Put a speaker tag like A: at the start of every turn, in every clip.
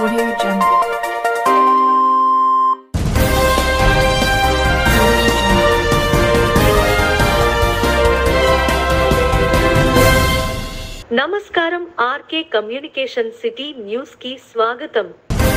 A: Audio Jungle. Audio Jungle.
B: నమస్కారం RK communication city news కి స్వాగతం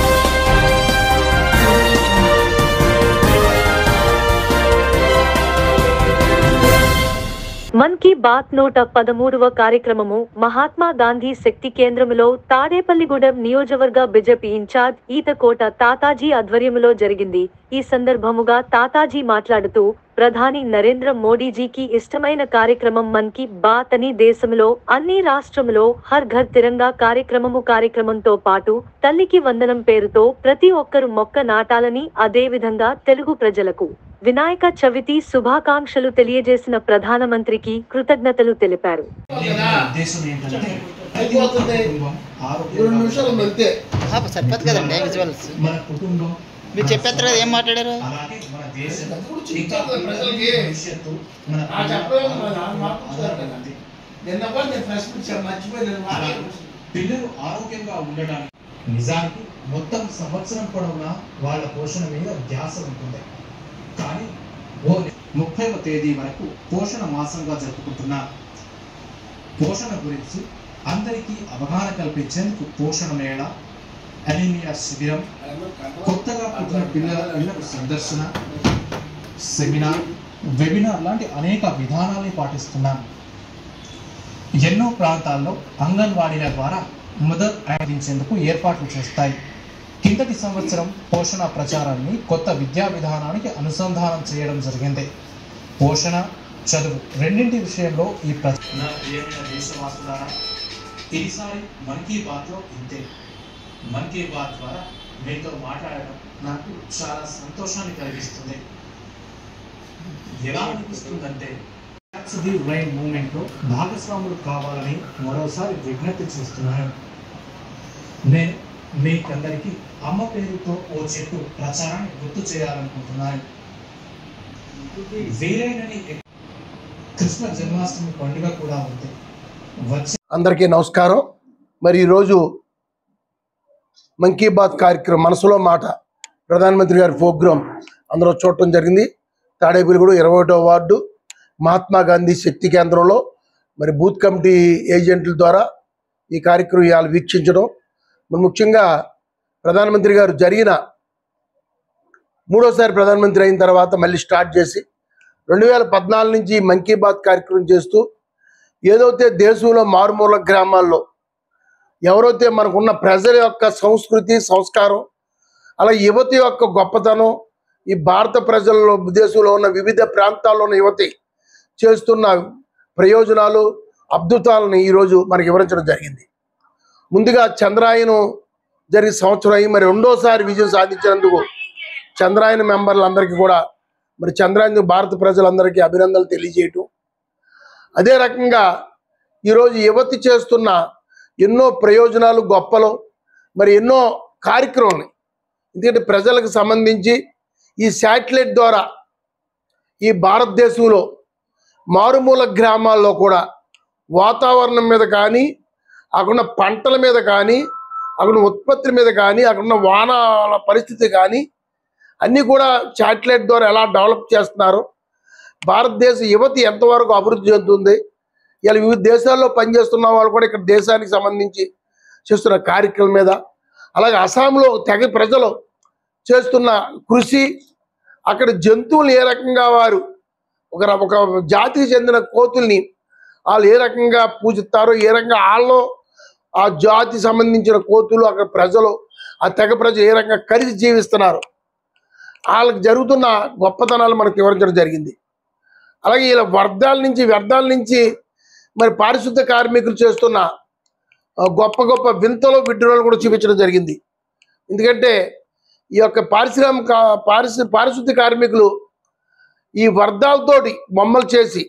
B: మన్ కీ బాత్ నూట పదమూడవ కార్యక్రమము మహాత్మా గాంధీ శక్తి కేంద్రములో తాడేపల్లిగూడెం నియోజకవర్గ బిజెపి ఇన్ఛార్జ్ ఈతకోట తాతాజీ ఆధ్వర్యములో జరిగింది ఈ సందర్భముగా తాతాజీ మాట్లాడుతూ ప్రధాని నరేంద్ర మోడీజీకి ఇష్టమైన కార్యక్రమం మన్ కీ బాత్ అని దేశంలో అన్ని రాష్ట్రములో హర్ ఘర్ తిరంగా కార్యక్రమము కార్యక్రమంతో పాటు తల్లికి వందనం పేరుతో ప్రతి ఒక్కరు మొక్క నాటాలని అదే విధంగా తెలుగు ప్రజలకు వినాయక చవితి శుభాకాంక్షలు తెలియజేసిన ప్రధానమంత్రికి కృతజ్ఞతలు తెలిపారు
C: నా ఉద్దేశం ఏంటంటే
D: అయిపోతుంది
C: కుటుంబం ఆరోగ్యంగా
D: రెండు నిమిషాలు ఉంది అంతే
E: ఆ, సరిపోదు కదండి విజువల్స్
C: మన కుటుంబం
E: మీరు చెప్పేస్తారు కదా ఏం మాట్లాడారు
C: అలాగే మన దేశం
D: అది కూడా
C: ఇంకా
D: చూపించాలి కదా ప్రజలకి.
C: భవిష్యత్తు మన
D: ఆ చెప్పలేదు మన నాన్న
C: పిల్లలు
D: మాట్లాడుతున్నారు కదా.
C: ఆధారపడి
D: నిన్న కూడా నేను ప్రశ్న ఇచ్చాను మర్చిపోయి నేను
C: అలాగే
D: మాట్లాడుతున్నాను.
C: పిల్లలు ఆరోగ్యంగా ఉండడానికి నిజానికి మొత్తం సంవత్సరం పొడవునా వాళ్ళ పోషణ మీద ధ్యాస ఉంటుంది కానీ ఓ ముప్పైవ తేదీ వరకు పోషణ మాసంగా జరుపుకుంటున్నారు పోషణ గురించి అందరికీ అవగాహన కల్పించేందుకు పోషణ మేళ అనీమియా శిబిరం కొత్తగా పుట్టిన పిల్లల ఇళ్లకు సందర్శన సెమినార్ వెబినార్ లాంటి అనేక విధానాల్ని పాటిస్తున్నాం ఎన్నో ప్రాంతాల్లో అంగన్వాడీల ద్వారా మదర్ అందించేందుకు ఏర్పాట్లు చేస్తాయి కిందటి సంవత్సరం పోషణ ప్రచారాన్ని కొత్త విద్యా విధానానికి అనుసంధానం చేయడం జరిగింది పోషణ చదువు రెండింటి విషయంలో ఈ ప్ర నా ప్రియమైన దేశవాసులారా ఈసారి మన్ కీ బాత్లో ఇంతే మన్ కీ బాత్ ద్వారా మీతో మాట్లాడడం నాకు చాలా సంతోషాన్ని కలిగిస్తుంది ఎలా అనిపిస్తుందంటే ది రైన్ మూమెంట్ లో భాగస్వాములు కావాలని మరోసారి విజ్ఞప్తి చేస్తున్నాను నేను మీకందరికీ అమ్మ పేరుతో ఓ చెట్టు ప్రచారాన్ని గుర్తు చేయాలనుకుంటున్నాను వీరైనని కృష్ణ జన్మాష్టమి పండుగ కూడా ఉంది వచ్చే
D: అందరికీ నమస్కారం మరి ఈరోజు మన్ కీ బాత్ కార్యక్రమం మనసులో మాట ప్రధానమంత్రి గారి ప్రోగ్రాం అందరూ చూడటం జరిగింది తాడేపల్లిగూడ ఇరవై ఒకటో వార్డు మహాత్మా గాంధీ శక్తి కేంద్రంలో మరి బూత్ కమిటీ ఏజెంట్ల ద్వారా ఈ కార్యక్రమం ఇవాళ వీక్షించడం మరి ముఖ్యంగా ప్రధానమంత్రి గారు జరిగిన మూడోసారి ప్రధానమంత్రి అయిన తర్వాత మళ్ళీ స్టార్ట్ చేసి రెండు వేల పద్నాలుగు నుంచి మన్ కీ బాత్ కార్యక్రమం చేస్తూ ఏదైతే దేశంలో మారుమూల గ్రామాల్లో ఎవరైతే మనకున్న ప్రజల యొక్క సంస్కృతి సంస్కారం అలా యువతి యొక్క గొప్పతనం ఈ భారత ప్రజల్లో దేశంలో ఉన్న వివిధ ప్రాంతాల్లో ఉన్న యువతి చేస్తున్న ప్రయోజనాలు అద్భుతాలను ఈరోజు మనకి వివరించడం జరిగింది ముందుగా చంద్రాయనం జరిగి సంవత్సరం అయ్యి మరి రెండోసారి విజయం సాధించినందుకు చంద్రాయన మెంబర్లందరికీ కూడా మరి చంద్రాయన భారత ప్రజలందరికీ అభినందనలు తెలియజేయటం అదే రకంగా ఈరోజు యువతి చేస్తున్న ఎన్నో ప్రయోజనాలు గొప్పలు మరి ఎన్నో కార్యక్రమాలు ఎందుకంటే ప్రజలకు సంబంధించి ఈ శాటిలైట్ ద్వారా ఈ భారతదేశంలో మారుమూల గ్రామాల్లో కూడా వాతావరణం మీద కానీ అక్కడున్న పంటల మీద కానీ అక్కడ ఉత్పత్తుల మీద కానీ అక్కడున్న వానాల పరిస్థితి కానీ అన్నీ కూడా శాటిలైట్ ద్వారా ఎలా డెవలప్ చేస్తున్నారు భారతదేశ యువతి ఎంతవరకు అభివృద్ధి చెందుతుంది ఇలా వివిధ దేశాల్లో పనిచేస్తున్న వాళ్ళు కూడా ఇక్కడ దేశానికి సంబంధించి చేస్తున్న కార్యక్రమం మీద అలాగే అస్సాంలో తెగ ప్రజలు చేస్తున్న కృషి అక్కడ జంతువులు ఏ రకంగా వారు ఒక ర- ఒక జాతికి చెందిన కోతుల్ని వాళ్ళు ఏ రకంగా పూజిస్తారో ఏ రకంగా వాళ్ళు ఆ జాతి సంబంధించిన కోతులు అక్కడ ప్రజలు ఆ తెగ ప్రజలు ఏ రకంగా కలిసి జీవిస్తున్నారు వాళ్ళకి జరుగుతున్న గొప్పతనాలు మనకు వివరించడం జరిగింది అలాగే ఇలా వ్యర్థాల నుంచి వ్యర్థాల నుంచి మరి పారిశుద్ధ కార్మికులు చేస్తున్న ఆ, గొప్ప గొప్ప వింతలు విడ్డూరాలు కూడా చూపించడం జరిగింది ఎందుకంటే ఈ యొక్క పారిశ్రామిక పారిశు పారిశుద్ధ కార్మికులు ఈ వ్యర్థాలతోటి బొమ్మలు చేసి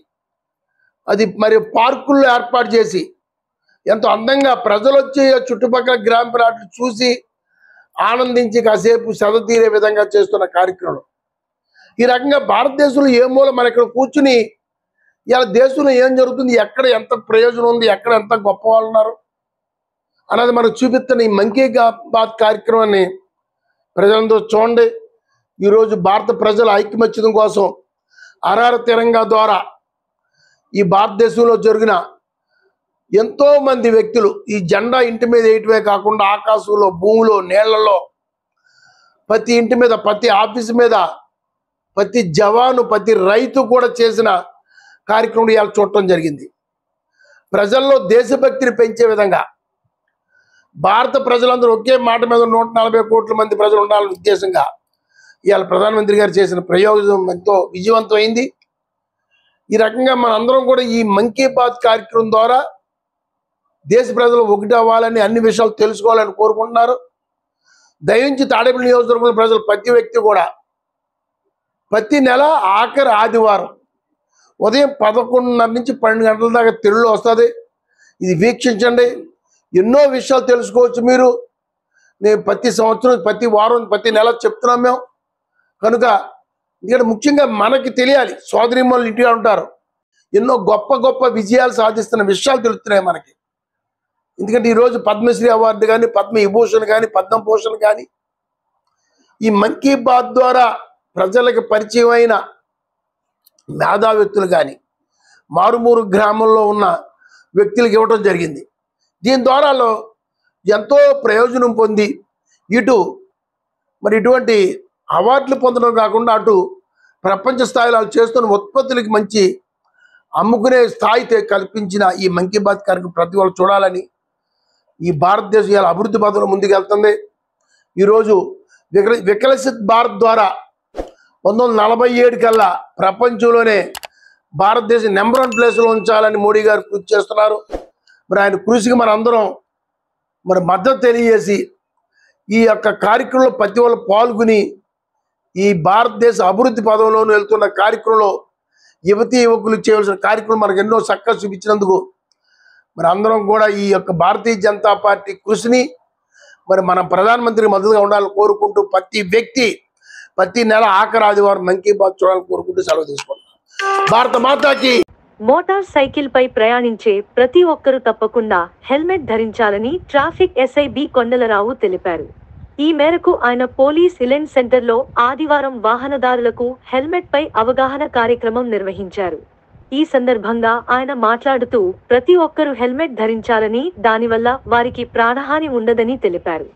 D: అది మరి పార్కుల్లో ఏర్పాటు చేసి ఎంతో అందంగా ప్రజలు వచ్చి ఆ చుట్టుపక్కల గ్రామ ప్రాంతాలు చూసి ఆనందించి కాసేపు సెద తీరే విధంగా చేస్తున్న కార్యక్రమం ఈ రకంగా భారతదేశంలో ఏ మూల మన ఇక్కడ కూర్చుని ఇలా దేశంలో ఏం జరుగుతుంది ఎక్కడ ఎంత ప్రయోజనం ఉంది ఎక్కడ ఎంత గొప్ప వాళ్ళు ఉన్నారు అన్నది మనకు చూపిస్తున్న ఈ మంకీ గా- బాత్ కార్యక్రమాన్ని ప్రజలందరూ చూడండి ఈరోజు భారత ప్రజల ఐక్యమత్యం కోసం అరార తిరంగా ద్వారా ఈ భారతదేశంలో జరిగిన ఎంతో మంది వ్యక్తులు ఈ జెండా ఇంటి మీద వేయటమే కాకుండా ఆకాశంలో భూమిలో నీళ్లలో ప్రతి ఇంటి మీద ప్రతి ఆఫీస్ మీద ప్రతి జవాను ప్రతి రైతు కూడా చేసిన కార్యక్రమం ఇవాళ చూడటం జరిగింది ప్రజల్లో దేశభక్తిని పెంచే విధంగా భారత ప్రజలందరూ ఒకే మాట మీద నూట నలభై కోట్ల మంది ప్రజలు ఉండాలనే ఉద్దేశంగా ఇవాళ ప్రధానమంత్రి గారు చేసిన ప్రయోజనం ఎంతో విజయవంతమైంది ఈ రకంగా మనందరం కూడా ఈ మన్ కీ బాత్ కార్యక్రమం ద్వారా దేశ ప్రజలు ఒకటి అవ్వాలని అన్ని విషయాలు తెలుసుకోవాలని కోరుకుంటున్నారు దయించి తాడేపల్లి నియోజకవర్గంలో ప్రజలు ప్రతి వ్యక్తి కూడా ప్రతి నెల ఆఖరి ఆదివారం ఉదయం పదకొండున్నర నుంచి పన్నెండు గంటల దాకా తెలుగులో వస్తుంది ఇది వీక్షించండి ఎన్నో విషయాలు తెలుసుకోవచ్చు మీరు నేను ప్రతి సంవత్సరం ప్రతి వారం ప్రతి నెల చెప్తున్నాం మేము కనుక ఇక్కడ ముఖ్యంగా మనకి తెలియాలి సోదరిమ్మలు ఇంటిగా ఉంటారు ఎన్నో గొప్ప గొప్ప విజయాలు సాధిస్తున్న విషయాలు తెలుస్తున్నాయి మనకి ఎందుకంటే ఈరోజు పద్మశ్రీ అవార్డు కానీ పద్మ విభూషణ్ కానీ పద్మభూషణ్ కానీ ఈ మన్ కీ బాత్ ద్వారా ప్రజలకు పరిచయం అయిన మేధావ్యక్తులు కానీ మారుమూరు గ్రామంలో ఉన్న వ్యక్తులకు ఇవ్వటం జరిగింది దీని ద్వారా ఎంతో ప్రయోజనం పొంది ఇటు మరి ఇటువంటి అవార్డులు పొందడం కాకుండా అటు ప్రపంచ స్థాయిలో వాళ్ళు చేస్తున్న ఉత్పత్తులకి మంచి అమ్ముకునే స్థాయి తె- కల్పించిన ఈ మన్ కీ బాత్ కార్యక్రమం ప్రతి వాళ్ళు చూడాలని ఈ భారతదేశం ఇలా అభివృద్ధి పదంలో ముందుకు వెళ్తుంది ఈరోజు వికల వికసిత్ భారత్ ద్వారా పంతొమ్మిది వందల నలభై ఏడు కల్లా ప్రపంచంలోనే భారతదేశం నెంబర్ వన్ ప్లేస్లో ఉంచాలని మోడీ గారు కృషి చేస్తున్నారు మరి ఆయన కృషికి మన అందరం మరి మద్దతు తెలియజేసి ఈ యొక్క కార్యక్రమంలో ప్రతి వాళ్ళు పాల్గొని ఈ భారతదేశ అభివృద్ధి పదంలోనూ వెళ్తున్న కార్యక్రమంలో యువతీ యువకులు చేయవలసిన కార్యక్రమం మనకు ఎన్నో చక్కగా చూపించినందుకు మరి అందరం కూడా ఈ యొక్క భారతీయ జనతా పార్టీ కృషిని మరి మన ప్రధానమంత్రికి మద్దతుగా ఉండాలని కోరుకుంటూ ప్రతి వ్యక్తి ప్రతి నెల ఆఖరి ఆదివారం మన్ కీ బాత్ చూడాలని కోరుకుంటూ సెలవు తీసుకుంటాం భారత మాతాకి
B: మోటార్ సైకిల్ పై ప్రయాణించే ప్రతి ఒక్కరూ తప్పకుండా హెల్మెట్ ధరించాలని ట్రాఫిక్ ఎస్ఐ బి కొండలరావు తెలిపారు ఈ మేరకు ఆయన పోలీస్ ఇలెంట్ సెంటర్లో ఆదివారం వాహనదారులకు హెల్మెట్ పై అవగాహన కార్యక్రమం నిర్వహించారు ఈ సందర్భంగా ఆయన మాట్లాడుతూ ప్రతి ఒక్కరూ హెల్మెట్ ధరించాలని దానివల్ల వారికి ప్రాణహాని ఉండదని తెలిపారు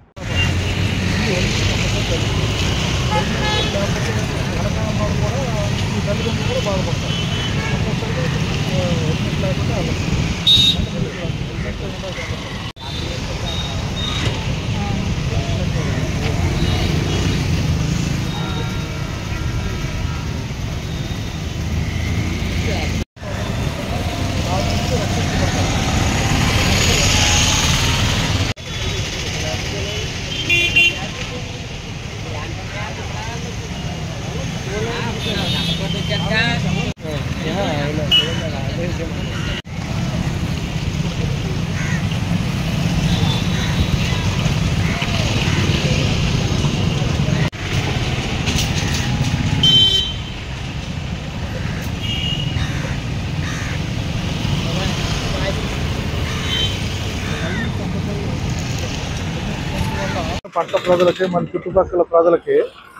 A: పట్ట ప్రజలకి మన చుట్టుపక్కల ప్రజలకి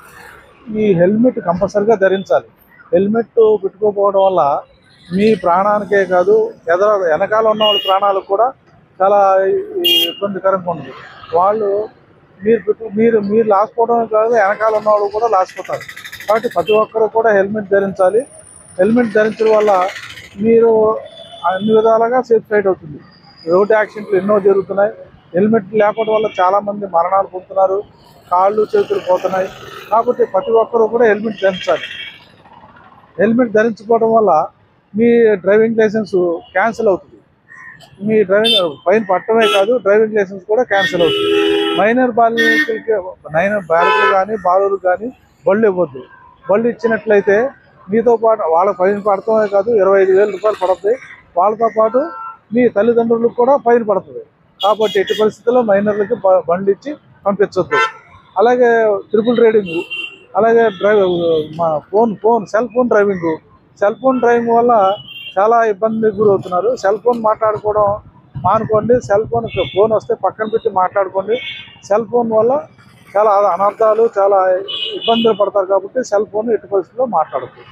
A: ఈ హెల్మెట్ కంపల్సరిగా ధరించాలి హెల్మెట్ పెట్టుకోకపోవడం వల్ల మీ ప్రాణానికే కాదు ఎదర వెనకాల ఉన్న వాళ్ళ ప్రాణాలకు కూడా చాలా ఈ ఇబ్బందికరంగా ఉంది వాళ్ళు మీరు పెట్టు మీరు మీరు లాసుకోవడమే కాదు వెనకాల ఉన్న వాళ్ళు కూడా లాసిపోతారు కాబట్టి ప్రతి ఒక్కరు కూడా హెల్మెట్ ధరించాలి హెల్మెట్ ధరించడం వల్ల మీరు అన్ని విధాలుగా సేఫ్ సైడ్ అవుతుంది రోడ్ యాక్సిడెంట్లు ఎన్నో జరుగుతున్నాయి హెల్మెట్ లేకపోవడం వల్ల చాలా మంది మరణాలు పొందుతున్నారు కాళ్ళు చేతులు పోతున్నాయి కాబట్టి ప్రతి ఒక్కరూ కూడా హెల్మెట్ ధరించాలి హెల్మెట్ ధరించుకోవడం వల్ల మీ డ్రైవింగ్ లైసెన్స్ క్యాన్సిల్ అవుతుంది మీ డ్రైవింగ్ ఫైన్ పట్టడమే కాదు డ్రైవింగ్ లైసెన్స్ కూడా క్యాన్సిల్ అవుతుంది మైనర్ బాలికలకి మైనర్ బాలికలు కానీ బాలురు కానీ బళ్ళు ఇవ్వద్దు బళ్ళు ఇచ్చినట్లయితే మీతో పాటు వాళ్ళ ఫైన్ పడటమే కాదు ఇరవై ఐదు వేల రూపాయలు పడుతుంది వాళ్ళతో పాటు మీ తల్లిదండ్రులకు కూడా ఫైన్ పడుతుంది కాబట్టి ఎట్టి పరిస్థితుల్లో మైనర్లకి బ- బండి ఇచ్చి పంపించొద్దు అలాగే ట్రిపుల్ రైడింగ్ అలాగే డ్రైవ్ మా phone phone cell phone driving cell phone driving వల్ల చాలా ఇబ్బందికి గురవుతున్నారు సెల్ ఫోన్ మాట్లాడుకోవడం మానుకోండి సెల్ ఫోన్ ఫోన్ వస్తే పక్కన పెట్టి మాట్లాడుకోండి సెల్ ఫోన్ వల్ల చాలా అనర్థాలు చాలా ఇబ్బందులు పడతారు కాబట్టి సెల్ ఫోన్ ఎట్టి పరిస్థితుల్లో మాట్లాడకూడదు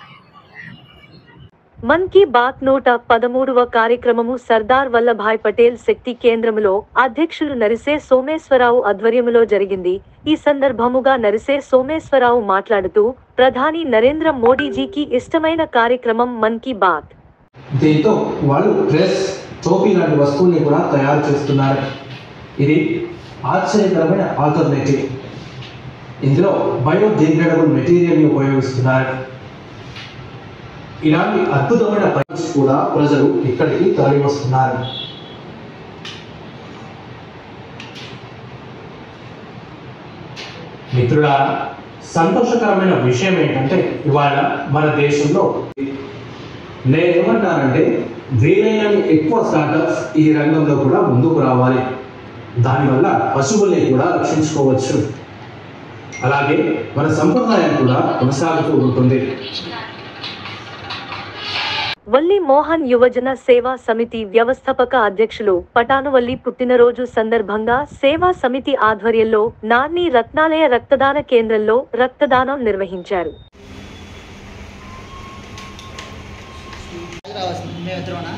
B: మన్ కీ బాత్ నూట పదమూడవ కార్యక్రమము సర్దార్ వల్లభాయ్ పటేల్ శక్తి కేంద్రములో అధ్యక్షులు నరిసే సోమేశ్వరరావు ఆధ్వర్యములో జరిగింది ఈ సందర్భముగా నరిసే సోమేశ్వరరావు మాట్లాడుతూ ప్రధాని నరేంద్ర మోడీజీకి ఇష్టమైన కార్యక్రమం మన్ కీ బాత్
C: దీంతో వాళ్ళు డ్రెస్ టోపీ లాంటి వస్తువుల్ని కూడా తయారు చేస్తున్నారు ఇది ఆశ్చర్యకరమైన ఆల్టర్నేటివ్ ఇందులో బయోడిగ్రేడబుల్ మెటీరియల్ని ఉపయోగిస్తున్నారు ఇలాంటి అద్భుతమైన పైప్స్ కూడా ప్రజలు ఇక్కడికి తరలి వస్తున్నారు మిత్రులారా సంతోషకరమైన విషయం ఏంటంటే ఇవాళ మన దేశంలో నేనేమంటానంటే వీలైనన్ని ఎక్కువ స్టార్టప్స్ ఈ రంగంలో కూడా ముందుకు రావాలి దానివల్ల పశువుల్ని కూడా రక్షించుకోవచ్చు అలాగే మన సంప్రదాయం కూడా కొనసాగుతూ ఉంటుంది
B: వల్లి మోహన్ యువజన సేవా సమితి వ్యవస్థాపక అధ్యక్షులు పటానువల్లి పుట్టినరోజు సందర్భంగా సేవా సమితి ఆధ్వర్యంలో నాన్ని రత్నాలయ రక్తదాన కేంద్రంలో రక్తదానం నిర్వహించారు
E: రావాల్సింది మేమిద్దరమా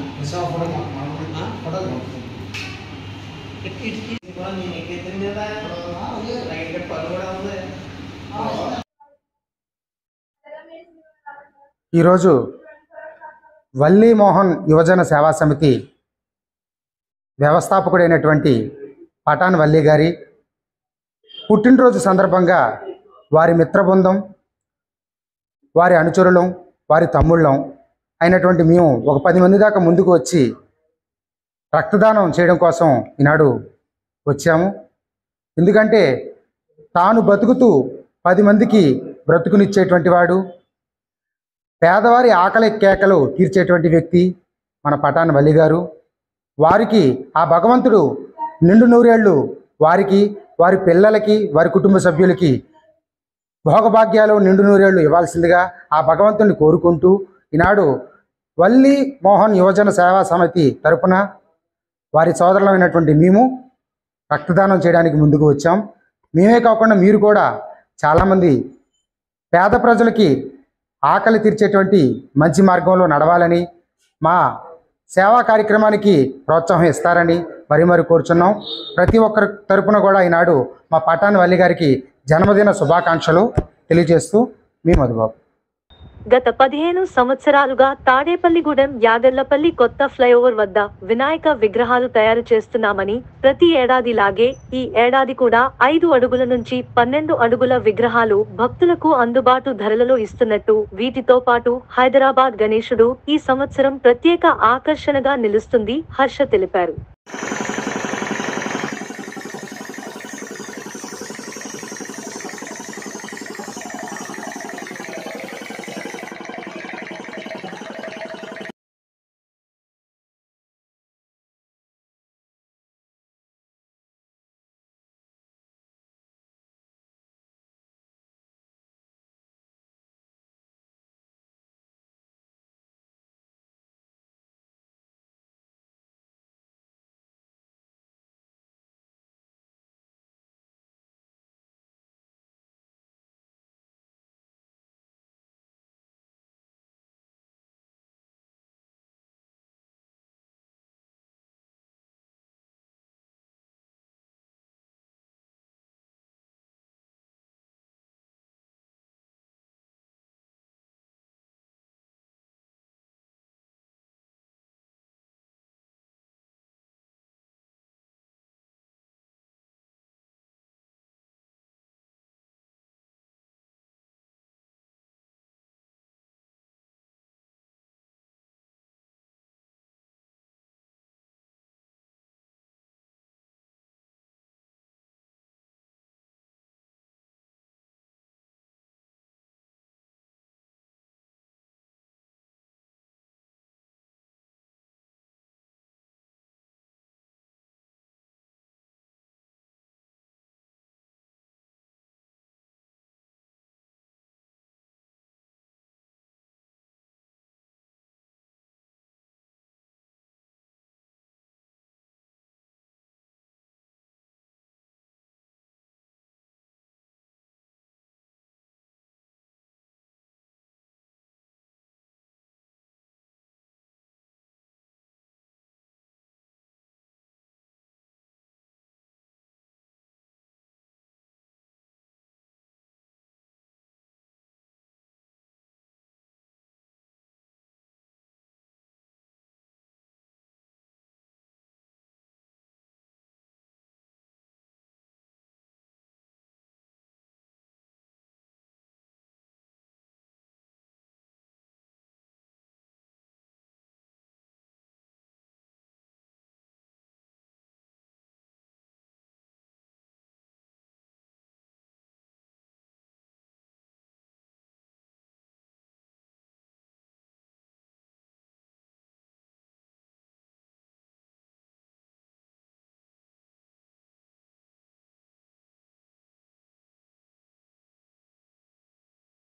F: ఈరోజు వల్లి మోహన్ యువజన సేవా సమితి వ్యవస్థాపకుడైనటువంటి పఠాన్ వల్లి గారి పుట్టినరోజు సందర్భంగా వారి మిత్రబృందం వారి అనుచరులం వారి తమ్ముళ్ళం అయినటువంటి మేము ఒక పది మంది దాకా ముందుకు వచ్చి రక్తదానం చేయడం కోసం ఈనాడు వచ్చాము ఎందుకంటే తాను బతుకుతూ పది మందికి బ్రతుకునిచ్చేటువంటి వాడు పేదవారి ఆకలి కేకలు తీర్చేటువంటి వ్యక్తి మన పటాన్ వల్లి గారు వారికి ఆ భగవంతుడు నిండు నూరేళ్ళు వారికి వారి పిల్లలకి వారి కుటుంబ సభ్యులకి భోగభాగ్యాలు నిండు నూరేళ్లు ఇవ్వాల్సిందిగా ఆ భగవంతుని కోరుకుంటూ ఈనాడు వల్లి మోహన్ యువజన సేవా సమితి తరపున వారి సోదరులమైనటువంటి మేము రక్తదానం చేయడానికి ముందుకు వచ్చాం మేమే కాకుండా మీరు కూడా చాలామంది పేద ప్రజలకి ఆకలి తీర్చేటువంటి మంచి మార్గంలో నడవాలని మా సేవా కార్యక్రమానికి ప్రోత్సాహం ఇస్తారని మరి మరి కోరుచున్నాం ప్రతి ఒక్కరి తరపున కూడా ఈనాడు మా పటాన్ వల్లి గారికి జన్మదిన శుభాకాంక్షలు తెలియజేస్తూ మీ మధుబాబు
B: గత పదిహేను సంవత్సరాలుగా తాడేపల్లిగూడెం యాదెళ్లపల్లి కొత్త ఫ్లైఓవర్ వద్ద వినాయక విగ్రహాలు తయారు చేస్తున్నామని ప్రతి ఏడాదిలాగే ఈ ఏడాది కూడా ఐదు అడుగుల నుంచి పన్నెండు అడుగుల విగ్రహాలు భక్తులకు అందుబాటు ధరలలో ఇస్తున్నట్టు వీటితో పాటు హైదరాబాద్ గణేశుడు ఈ సంవత్సరం ప్రత్యేక ఆకర్షణగా నిలుస్తుంది హర్ష తెలిపారు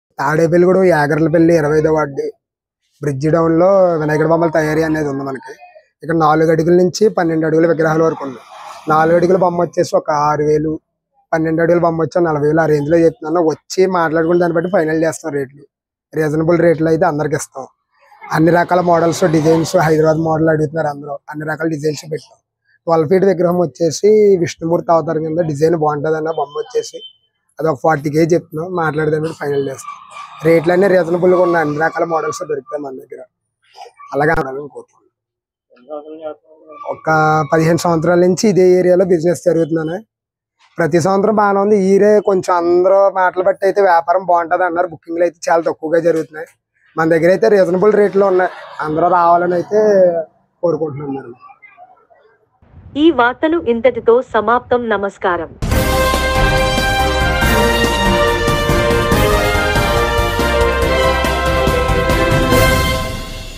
G: తాడేపల్లిగూడెం యాగర్లపల్లి ఇరవై ఐదో వార్డు బ్రిడ్జి డౌన్ లో వినాయకుడి బొమ్మల తయారీ అనేది ఉంది మనకి ఇక్కడ నాలుగు అడుగుల నుంచి పన్నెండు అడుగుల విగ్రహాల వరకు ఉంది నాలుగు అడుగుల బొమ్మ వచ్చేసి ఒక ఆరు వేలు పన్నెండు అడుగుల బొమ్మ వచ్చి నలభై వేలు ఆ రేంజ్ లో చెప్తున్నాను వచ్చి మాట్లాడుకుని దాన్ని బట్టి ఫైనల్ చేస్తాం రేట్లు రీజనబుల్ రేట్లు అయితే అందరికి ఇస్తాం అన్ని రకాల మోడల్స్ డిజైన్స్ హైదరాబాద్ మోడల్ అడుగుతున్నారు అందరూ అన్ని రకాల డిజైన్స్ పెట్టాం ట్వెల్వ్ ఫీట్ విగ్రహం వచ్చేసి విష్ణుమూర్తి అవతారం కింద డిజైన్ బాగుంటుంది అన్న బొమ్మ వచ్చేసి అది ఒక ఫార్టీ కే చెప్తున్నాం మాట్లాడదాం ఫైనల్ చేస్తాం రేట్లు అన్ని రీజనబుల్ గా ఉన్నాయి అన్ని రకాల మోడల్స్ దొరుకుతాయి మన దగ్గర అలాగే ఆడాలని కోరుకుంటున్నాను ఒక పదిహేను సంవత్సరాల నుంచి ఇదే ఏరియాలో బిజినెస్ జరుగుతున్నాను ప్రతి సంవత్సరం బాగానే ఉంది ఈరే కొంచెం అందరూ మాటలు బట్టి అయితే వ్యాపారం బాగుంటుంది అన్నారు బుకింగ్లు అయితే చాలా తక్కువగా జరుగుతున్నాయి మన దగ్గర అయితే రీజనబుల్ రేట్లో ఉన్నాయి అందరూ రావాలని అయితే కోరుకుంటున్నాం మరి
B: ఈ వార్తలు ఇంతటితో సమాప్తం నమస్కారం